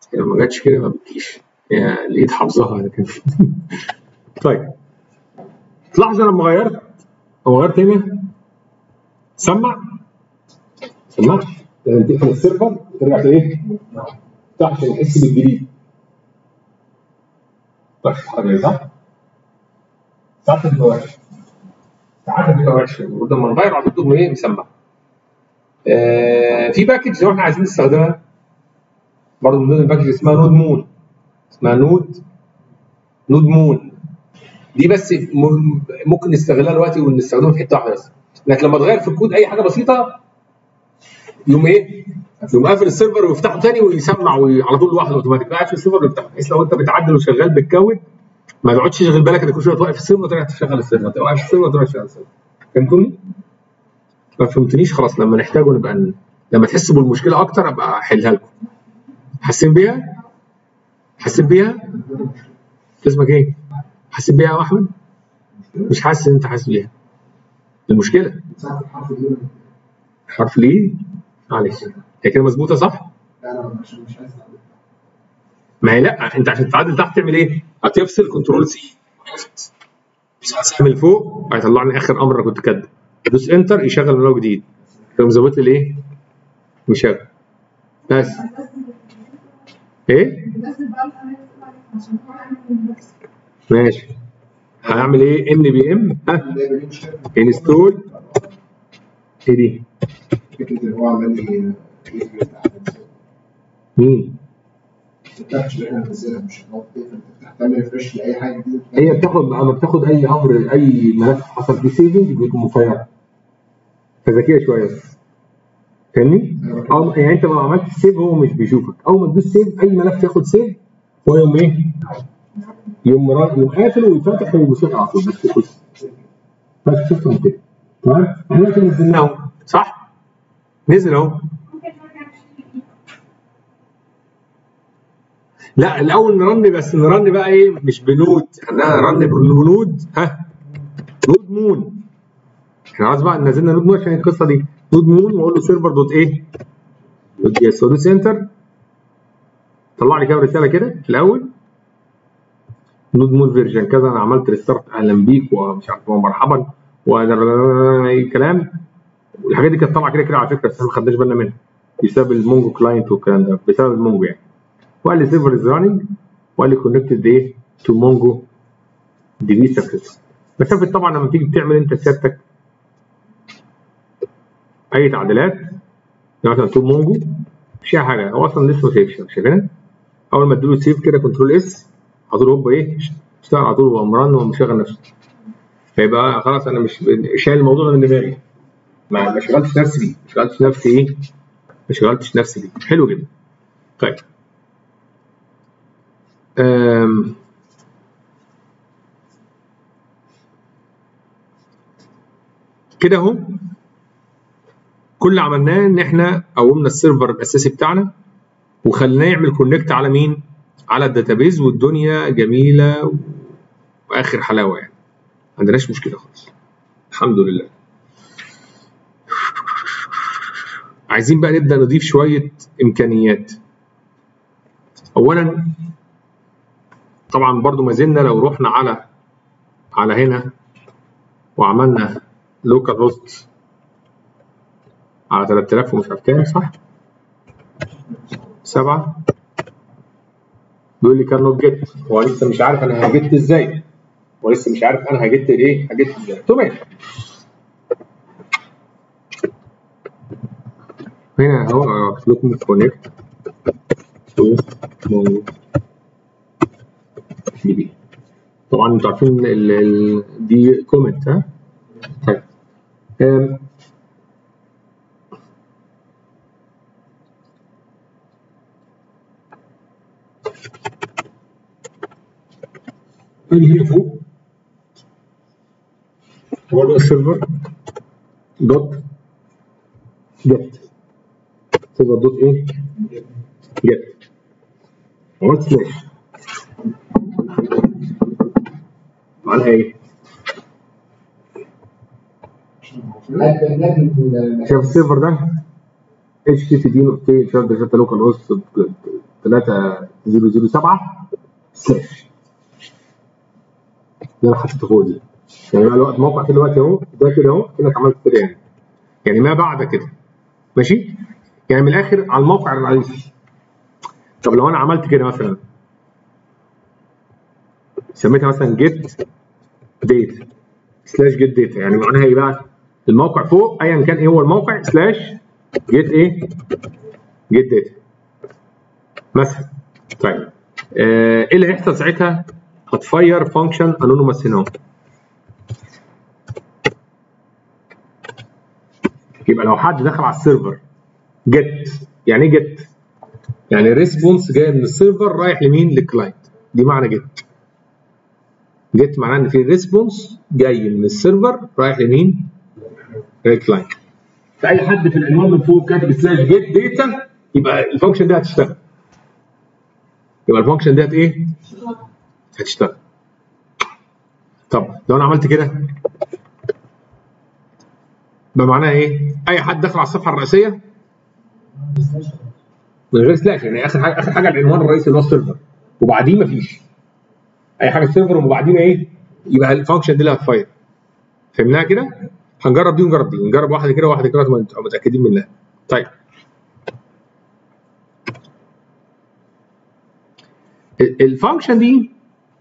لو ما جاتش كده ما بتجيش يعني الايد حافظاها لكن طيب تلاحظ انا لما غيرت او غيرت هنا سمع سمعت لما تقفل السيرفر ترجع ايه؟ تفتح عشان يحس بالجديد طيب حاجه صح؟ ساعات بتبقى وحشه ساعات بتبقى وحشه ولما نغير على طول ايه مسمع آه في باكج لو احنا عايزين نستخدمها برضه من ضمن الباكج اسمها نود مون اسمها نود نود مون دي بس م- ممكن نستغلها دلوقتي ونستخدمها في حته واحده بس انك لما تغير في الكود اي حاجه بسيطه يقوم ايه؟ يقوم قافل السيرفر ويفتحه تاني ويسمع وي- على طول لوحده اوتوماتيك قاعد في السيرفر ويفتحه بحيث لو انت بتعدل وشغال بالكود ما تقعدش تشغل بالك انك كل شويه توقف السيرفر وترجع تشغل السيرفر توقف السيرفر وترجع تشغل السيرفر فهمتوني؟ ما فهمتنيش خلاص لما نحتاجه نبقى ن- لما تحسوا بالمشكله اكتر ابقى احلها لكم حاسين بيها؟ حاسين بيها؟ اسمك ايه؟ حاسين بيها يا احمد؟ مش حاسس ان انت حاسس بيها المشكله ساعة الحرف دي حرف ليه؟ معلش هي كده مظبوطه صح؟ لا انا مش مش عايز أعمل. ما هي لا انت عشان تعدل تحت تعمل ايه؟ هتفصل كنترول سي مش هتعمل فوق هيطلعني اخر امر انا كنت كاتبه ادوس انتر يشغل من اول جديد يقوم ظابط لي الايه؟ مشغل بس ايه؟ ماشي هنعمل ايه؟ ان بي ام ها ده بيجي مشكلة انستول ايه دي؟ فكرة ان هو عمال لي يجلد على الناس. مين؟ التاتش اللي احنا بننزلها مش هتقعد تقفل تفتح تعمل ريفرش لاي حاجه جديده هي بتاخد لما بتاخد اي امر اي ملف حصل فيه سيفنج بيكون مفير فذكيه شويه بس فاهمني؟ أو يعني انت لو عملت سيف هو مش بيشوفك اول ما تدوس سيف اي ملف ياخد سيف هو يوم ايه؟ يوم را- يوم قافل ويتفتح ويشوف على طول بس كده بس شفت كده تمام؟ احنا دلوقتي نزلناه اهو صح؟ نزل اهو لا الاول نرن بس نرن بقى ايه مش بنود احنا نرن بنود ها نود مون احنا خلاص بقى نزلنا نود مون عشان القصه دي نود مون واقول له سيرفر دوت ايه دوت اس ودوس انتر طلع لي كام رساله كده في الاول نود مون فيرجن كذا انا عملت ريستارت اهلا بيك ومش عارف مرحبا واي كلام والحاجات دي كانت طالعه كده كده على فكره بس احنا ما خدناش بالنا منها بسبب المونجو كلاينت والكلام ده بسبب المونجو يعني وقال لي سيرفر از راننج وقال لي كونكتد ايه تو مونجو دي بي سكسس مسافه طبعا لما تيجي بتعمل انت سيادتك اي تعديلات يعني مثلا تو مونجو مش اي حاجه هو اصلا لسه سيف شايفين اول ما اديله سيف كده كنترول اس على طول هوب ايه اشتغل على طول وامران ومشغل نفسه فيبقى خلاص انا مش شايل الموضوع ده من دماغي ما ما شغلتش نفسي بيه ما شغلتش نفسي ايه ما شغلتش نفسي بيه حلو جدا طيب أم. كده اهو كل اللي عملناه ان احنا قومنا السيرفر الاساسي بتاعنا وخليناه يعمل كونكت على مين؟ على الداتابيز والدنيا جميله واخر حلاوه يعني ما عندناش مشكله خالص الحمد لله عايزين بقى نبدا نضيف شويه امكانيات اولا طبعا برضو ما زلنا لو رحنا على على هنا وعملنا لوكال هوست على 3000 ومش عارف كام صح؟ سبعة بيقول لي كان نوت جيت هو لسه مش عارف انا هجيت ازاي هو لسه مش عارف انا هجيت ايه هجيت ازاي قلت له ماشي هنا اهو لكم كونكت تو مونجو دي بي طبعا انتوا عارفين ال ال دي كومنت ها طيب أم. اجي هنا فوق واقول له السيرفر دوت جيت سيرفر دوت ايه؟ جيت عملت سلاش معناها ايه؟ شايف السيرفر ده اتش تي تي دي نقطتين شايف ده لوكال هوست 3007 سلاش اللي انا حطيته فوق دي يعني بقى الوقت موقع كده دلوقتي اهو ده كده اهو كانك عملت كده يعني يعني ما بعد كده ماشي يعني من الاخر على الموقع الرئيسي طب لو انا عملت كده مثلا سميتها مثلا جيت ديتا سلاش جيت ديتا يعني معناها ايه بقى؟ الموقع فوق ايا كان ايه هو الموقع سلاش جيت ايه؟ جيت داتا مثلا طيب آه، ايه اللي هيحصل ساعتها؟ هتفير فانكشن انونيموس هنا اهو. يبقى لو حد دخل على السيرفر جيت يعني ايه جيت؟ يعني ريسبونس جاي من السيرفر رايح لمين؟ للكلاينت دي معنى جيت جيت معناه ان في ريسبونس جاي من السيرفر رايح لمين؟ للكلاينت فاي حد في العنوان من فوق كاتب سلاش جيت داتا يبقى الفانكشن دي هتشتغل يبقى الفانكشن ديت ايه؟ هتشتغل طب لو انا عملت كده يبقى معناها ايه؟ اي حد دخل على الصفحه الرئيسيه من غير سلاش يعني اخر حاجه اخر حاجه العنوان الرئيسي اللي هو السيرفر وبعديه مفيش اي حاجه سيرفر وبعدين ايه؟ يبقى الفانكشن دي اللي هتفاير فهمناها كده؟ هنجرب دي ونجرب دي نجرب واحده كده وواحده كده عشان تبقى متاكدين منها طيب ال- الفانكشن دي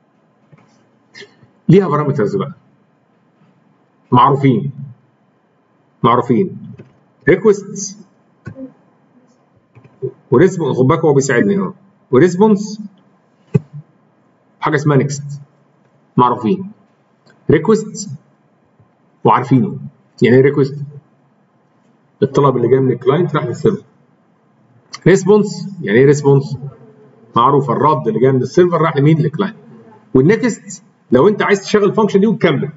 ليها بارامترز بقى معروفين معروفين ريكوست وريسبونس خد بالك هو بيساعدني اهو وريسبونس حاجه اسمها نيكست معروفين ريكوست وعارفينه يعني ايه ريكوست الطلب اللي جاي من الكلاينت راح للسيرفر ريسبونس يعني ايه ريسبونس معروف الرد اللي جاي من السيرفر راح لمين للكلاينت والنكست لو انت عايز تشغل الفانكشن دي وتكمل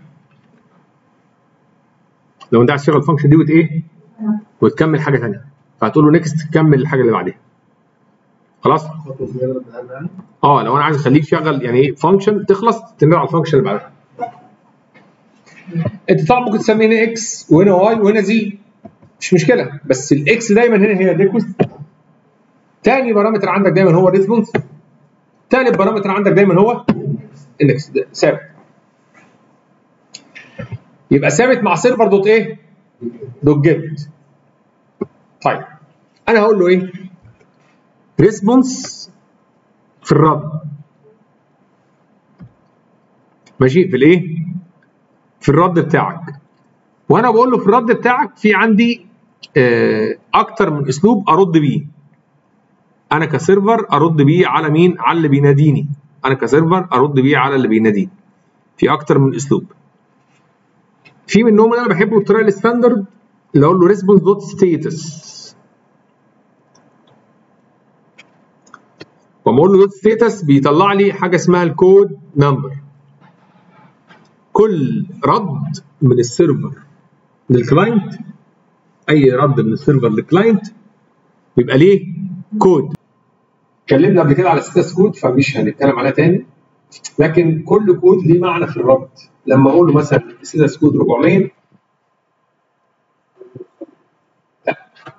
لو انت عايز تشغل الفانكشن دي وت ايه وتكمل حاجه ثانيه فهتقول له نكست تكمل الحاجه اللي بعديها خلاص خطوه زياده من يعني اه لو انا عايز اخليك تشغل يعني ايه فانكشن تخلص تنقل على الفانكشن اللي بعدها انت طبعا ممكن تسمي هنا اكس وهنا واي وهنا زي مش مشكله بس الاكس دايما هنا هي الريكوست تاني بارامتر عندك دايما هو الريسبونس تالت بارامتر عندك دايما هو النكست ده ثابت يبقى ثابت مع سيرفر دوت ايه؟ دوت جيت طيب انا هقول له ايه؟ ريسبونس في الرد ماشي في الايه؟ في الرد بتاعك وانا بقول له في الرد بتاعك في عندي آه، اكتر من اسلوب ارد بيه انا كسيرفر ارد بيه على مين على اللي بيناديني انا كسيرفر ارد بيه على اللي بيناديني في اكتر من اسلوب في منهم اللي انا بحبه الطريقه الستاندرد اللي اقول له ريسبونس دوت ستيتس وما اقول له دوت ستيتس بيطلع لي حاجه اسمها الكود نمبر كل رد من السيرفر للكلاينت اي رد من السيرفر للكلاينت بيبقى ليه كود اتكلمنا قبل كده على ستاتس كود فمش هنتكلم عليها تاني لكن كل كود ليه معنى في الرد لما اقول له مثلا ستاتس كود 400 لا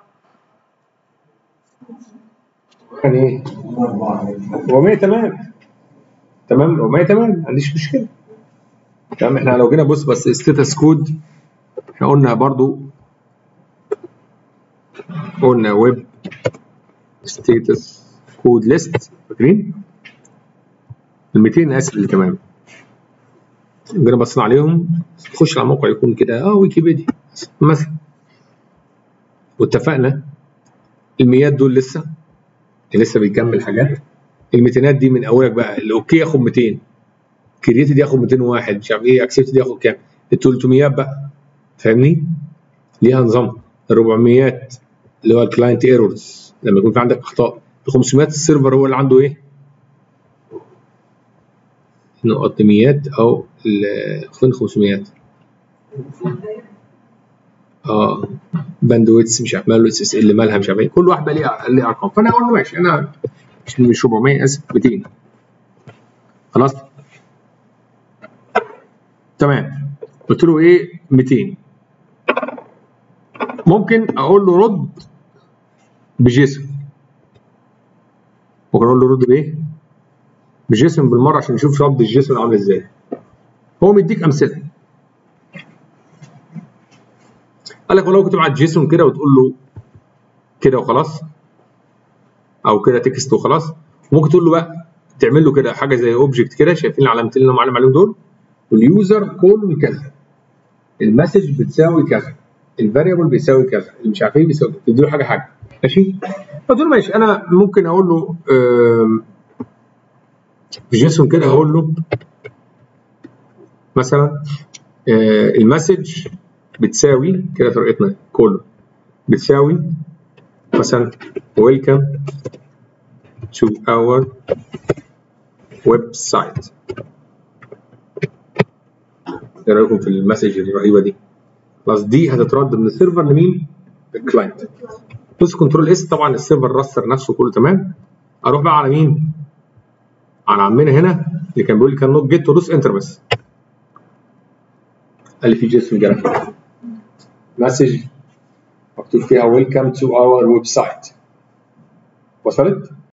يعني ايه 400 تمام تمام 400 تمام ما عنديش مشكله تمام احنا لو جينا بص بس ستاتس كود احنا قلنا برضو قلنا ويب ستاتس كود ليست فاكرين؟ ال 200 اسف اللي تمام جينا بصينا عليهم تخش على موقع يكون كده اه ويكيبيديا مثلا واتفقنا الميات دول لسه لسه بيكمل حاجات الميتينات دي من اولك بقى الاوكي ياخد 200 كرييتد ياخد 201 مش عارف ايه اكسبتد ياخد كام ال 300 بقى فاهمني؟ ليها نظام ال 400 اللي هو الكلاينت ايرورز لما يكون في عندك اخطاء ال 500 السيرفر هو اللي عنده ايه؟ نقط ميات او ال- فين 500 اه باندويتس مش عارف ماله اس اس ال مالها مش عارف ايه كل واحده ليها ليها ارقام فانا اقول له ماشي انا مش مش 400 اسف 200 خلاص تمام قلت له ايه 200 ممكن اقول له رد بجيسون ممكن اقول له رد بايه؟ بجيسون بالمره عشان نشوف رد الجيسون عامل ازاي هو مديك امثله قال لك ولو كنت بعت جيسون كده وتقول له كده وخلاص او كده تكست وخلاص وممكن تقول له بقى تعمل له كده حاجه زي اوبجكت كده شايفين العلامتين اللي انا معلم عليهم دول واليوزر كولون كذا المسج بتساوي كذا الفاريبل بيساوي كذا اللي مش عارف ايه بيساوي تدي له حاجه حاجه ماشي فتقول له ماشي انا ممكن اقول له آم، في جيسون كده هقول له مثلا آه، المسج بتساوي كده طريقتنا كله بتساوي مثلا welcome to our website ايه رايكم في المسج الرهيبه دي خلاص دي هتترد من السيرفر لمين؟ الكلاينت دوس كنترول اس طبعا السيرفر رستر نفسه كله تمام اروح بقى على مين؟ على عمنا هنا اللي كان بيقول لي كان نوت جيت ودوس انتر بس قال لي في جيسون جرافيك مسج مكتوب فيها ويلكم تو اور ويب سايت وصلت؟